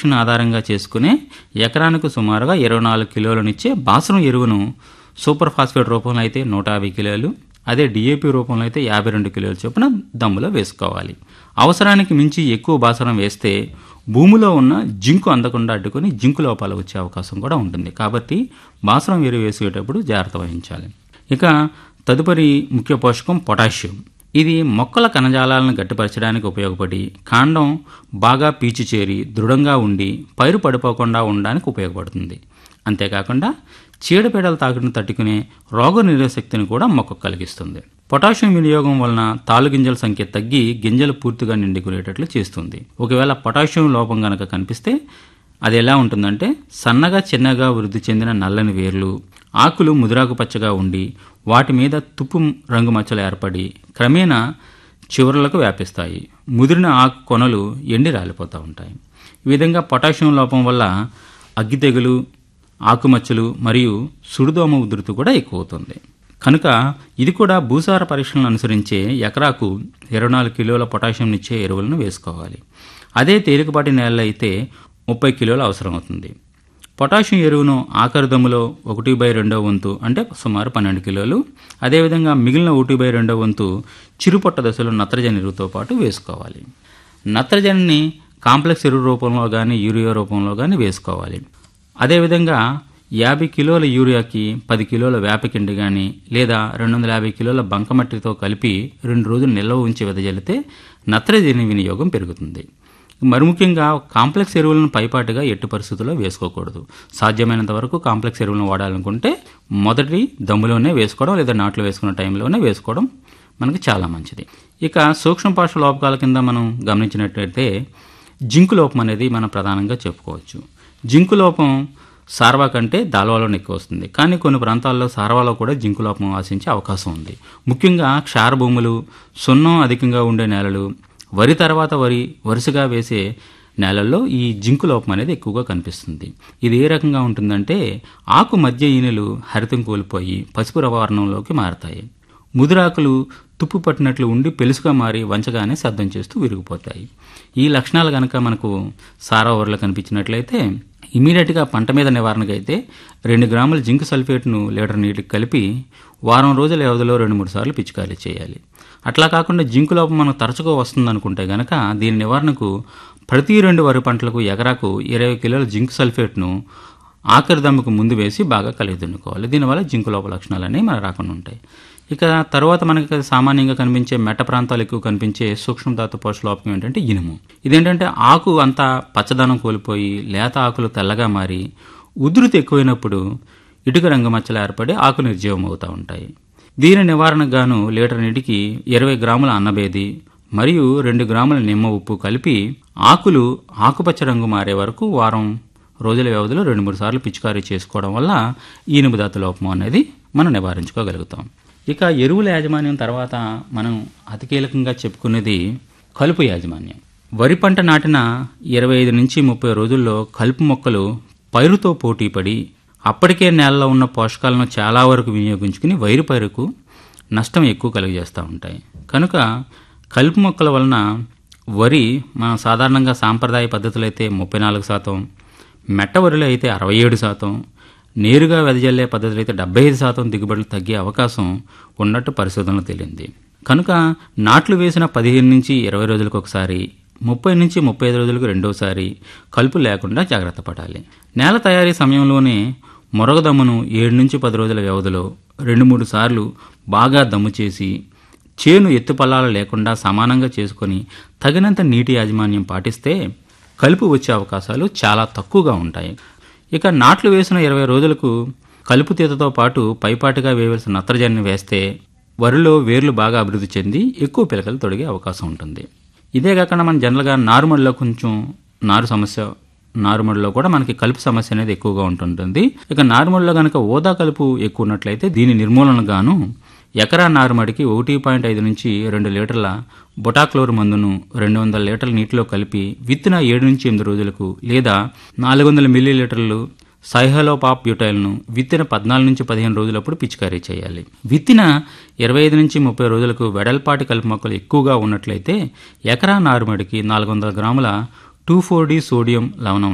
పరీక్షను ఆధారంగా చేసుకునే ఎకరానికి సుమారుగా ఇరవై నాలుగు కిలోలనిచ్చే బాసరం ఎరువును సూపర్ ఫాస్ఫేట్ రూపంలో అయితే నూట యాభై కిలోలు అదే డిఏపి రూపంలో అయితే యాభై రెండు కిలోల చొప్పున దమ్ములో వేసుకోవాలి అవసరానికి మించి ఎక్కువ బాసరం వేస్తే భూమిలో ఉన్న జింకు అందకుండా అడ్డుకొని జింకు లోపాలు వచ్చే అవకాశం కూడా ఉంటుంది కాబట్టి బాసరం ఎరువు వేసేటప్పుడు జాగ్రత్త వహించాలి ఇక తదుపరి ముఖ్య పోషకం పొటాషియం ఇది మొక్కల కణజాలాలను గట్టిపరచడానికి ఉపయోగపడి కాండం బాగా పీచు చేరి దృఢంగా ఉండి పైరు పడిపోకుండా ఉండడానికి ఉపయోగపడుతుంది అంతేకాకుండా చీడపీడల తాకిడిని తట్టుకునే రోగ శక్తిని కూడా మొక్కకు కలిగిస్తుంది పొటాషియం వినియోగం వలన తాలుగింజల సంఖ్య తగ్గి గింజలు పూర్తిగా నిండుకునేటట్లు చేస్తుంది ఒకవేళ పొటాషియం లోపం గనక కనిపిస్తే అది ఎలా ఉంటుందంటే సన్నగా చిన్నగా వృద్ధి చెందిన నల్లని వేర్లు ఆకులు ముదురాకు పచ్చగా ఉండి వాటి మీద తుప్పు రంగు మచ్చలు ఏర్పడి క్రమేణా చివరలకు వ్యాపిస్తాయి ముదిరిన ఆకు కొనలు ఎండి రాలిపోతూ ఉంటాయి ఈ విధంగా పొటాషియం లోపం వల్ల అగ్గి తెగులు ఆకుమచ్చలు మరియు సుడిదోమ ఉధృతి కూడా ఎక్కువ అవుతుంది కనుక ఇది కూడా భూసార పరీక్షలను అనుసరించే ఎకరాకు ఇరవై నాలుగు కిలోల పొటాషియం ఇచ్చే ఎరువులను వేసుకోవాలి అదే తేలికపాటి నేలలో అయితే ముప్పై కిలోలు అవసరం అవుతుంది పొటాషియం ఎరువును ఆఖరి దమ్ములో ఒకటి బై రెండో వంతు అంటే సుమారు పన్నెండు కిలోలు అదేవిధంగా మిగిలిన ఒకటి బై రెండో వంతు చిరుపొట్ట దశలో నత్రజని ఎరువుతో పాటు వేసుకోవాలి నత్రజనిని కాంప్లెక్స్ ఎరువు రూపంలో కానీ యూరియా రూపంలో కానీ వేసుకోవాలి అదేవిధంగా యాభై కిలోల యూరియాకి పది కిలోల వేపకిండి కానీ లేదా రెండు వందల యాభై కిలోల బంకమట్టితో కలిపి రెండు రోజులు నిల్వ ఉంచి వెదజల్లితే నత్రజని వినియోగం పెరుగుతుంది మరి ముఖ్యంగా కాంప్లెక్స్ ఎరువులను పైపాటుగా ఎట్టి పరిస్థితుల్లో వేసుకోకూడదు సాధ్యమైనంత వరకు కాంప్లెక్స్ ఎరువులను వాడాలనుకుంటే మొదటి దమ్ములోనే వేసుకోవడం లేదా నాట్లు వేసుకున్న టైంలోనే వేసుకోవడం మనకి చాలా మంచిది ఇక సూక్ష్మ పోషక లోపకాల కింద మనం గమనించినట్లయితే జింకు లోపం అనేది మనం ప్రధానంగా చెప్పుకోవచ్చు జింకు లోపం సార్వా కంటే దాల్వాలోనే ఎక్కువ వస్తుంది కానీ కొన్ని ప్రాంతాల్లో సార్వాలో కూడా జింకు లోపం ఆశించే అవకాశం ఉంది ముఖ్యంగా క్షార భూములు సున్నం అధికంగా ఉండే నేలలు వరి తర్వాత వరి వరుసగా వేసే నేలల్లో ఈ జింకు లోపం అనేది ఎక్కువగా కనిపిస్తుంది ఇది ఏ రకంగా ఉంటుందంటే ఆకు మధ్య ఈనెలు హరితం కోల్పోయి పసుపు రవారణంలోకి మారతాయి ముదురాకులు తుప్పు పట్టినట్లు ఉండి పెలుసుగా మారి వంచగానే శబ్దం చేస్తూ విరిగిపోతాయి ఈ లక్షణాలు కనుక మనకు సారా ఊరలో కనిపించినట్లయితే ఇమీడియట్గా పంట మీద నివారణకైతే రెండు గ్రాముల జింక్ సల్ఫేట్ను లీటర్ నీటికి కలిపి వారం రోజుల వ్యవధిలో రెండు మూడు సార్లు పిచికారీ చేయాలి అట్లా కాకుండా జింకు లోపం మనకు తరచుగా వస్తుందనుకుంటే గనక దీని నివారణకు ప్రతి రెండు వరి పంటలకు ఎకరాకు ఇరవై కిలోల జింక్ సల్ఫేట్ను ఆఖరి దమ్ముకు ముందు వేసి బాగా కలిగి దున్నుకోవాలి దీనివల్ల జింకు లోప లక్షణాలు అనేవి మనకు రాకుండా ఉంటాయి ఇక తర్వాత మనకి సామాన్యంగా కనిపించే మెట్ట ప్రాంతాలు ఎక్కువ కనిపించే సూక్ష్మధాతు పోషలోపం ఏంటంటే ఇనుము ఇదేంటంటే ఆకు అంతా పచ్చదనం కోల్పోయి లేత ఆకులు తెల్లగా మారి ఉధృతి ఎక్కువైనప్పుడు ఇటుక రంగు మచ్చలు ఏర్పడి ఆకు నిర్జీవం అవుతూ ఉంటాయి దీని నివారణకు గాను లీటర్ నీటికి ఇరవై గ్రాముల అన్నబేది మరియు రెండు గ్రాముల నిమ్మ ఉప్పు కలిపి ఆకులు ఆకుపచ్చ రంగు మారే వరకు వారం రోజుల వ్యవధిలో రెండు మూడు సార్లు పిచికారీ చేసుకోవడం వల్ల ఈ ఇనుముదాత లోపం అనేది మనం నివారించుకోగలుగుతాం ఇక ఎరువుల యాజమాన్యం తర్వాత మనం అతి కీలకంగా చెప్పుకునేది కలుపు యాజమాన్యం వరి పంట నాటిన ఇరవై ఐదు నుంచి ముప్పై రోజుల్లో కలుపు మొక్కలు పైరుతో పోటీపడి అప్పటికే నేలలో ఉన్న పోషకాలను చాలా వరకు వినియోగించుకుని వైరు పైరుకు నష్టం ఎక్కువ కలుగజేస్తూ ఉంటాయి కనుక కలుపు మొక్కల వలన వరి మనం సాధారణంగా సాంప్రదాయ పద్ధతులు అయితే ముప్పై నాలుగు శాతం మెట్ట వరిలో అయితే అరవై ఏడు శాతం నేరుగా వెదజల్లే పద్ధతులు అయితే డెబ్బై ఐదు శాతం దిగుబడులు తగ్గే అవకాశం ఉన్నట్టు పరిశోధనలు తేలింది కనుక నాట్లు వేసిన పదిహేను నుంచి ఇరవై రోజులకు ఒకసారి ముప్పై నుంచి ముప్పై ఐదు రోజులకు రెండోసారి కలుపు లేకుండా జాగ్రత్త పడాలి నేల తయారీ సమయంలోనే మొరగదమ్మును ఏడు నుంచి పది రోజుల వ్యవధిలో రెండు మూడు సార్లు బాగా దమ్ము చేసి చేను ఎత్తుపల్లాలు లేకుండా సమానంగా చేసుకొని తగినంత నీటి యాజమాన్యం పాటిస్తే కలుపు వచ్చే అవకాశాలు చాలా తక్కువగా ఉంటాయి ఇక నాట్లు వేసిన ఇరవై రోజులకు కలుపు తీతతో పాటు పైపాటుగా వేయవలసిన నత్రజనిని వేస్తే వరిలో వేర్లు బాగా అభివృద్ధి చెంది ఎక్కువ పిలకలు తొడిగే అవకాశం ఉంటుంది ఇదే కాకుండా మన జనరల్గా నారుమడిలో కొంచెం నారు సమస్య నారుమడిలో కూడా మనకి కలుపు సమస్య అనేది ఎక్కువగా ఉంటుంటుంది ఇక నారుమడిలో కనుక ఓదా కలుపు ఎక్కువ ఉన్నట్లయితే దీని నిర్మూలనకు గాను ఎకరా నారుమడికి ఒకటి పాయింట్ ఐదు నుంచి రెండు లీటర్ల బొటాక్లోర్ మందును రెండు వందల లీటర్ల నీటిలో కలిపి విత్తిన ఏడు నుంచి ఎనిమిది రోజులకు లేదా నాలుగు వందల మిల్లీ లీటర్లు సైహలోపాప్ బ్యూటైల్ను విత్తిన పద్నాలుగు నుంచి పదిహేను రోజులప్పుడు పిచికారీ చేయాలి విత్తిన ఇరవై ఐదు నుంచి ముప్పై రోజులకు వెడల్పాటి కలుపు మొక్కలు ఎక్కువగా ఉన్నట్లయితే ఎకరా నారుమడికి నాలుగు వందల గ్రాముల టూ ఫోర్ డి సోడియం లవణం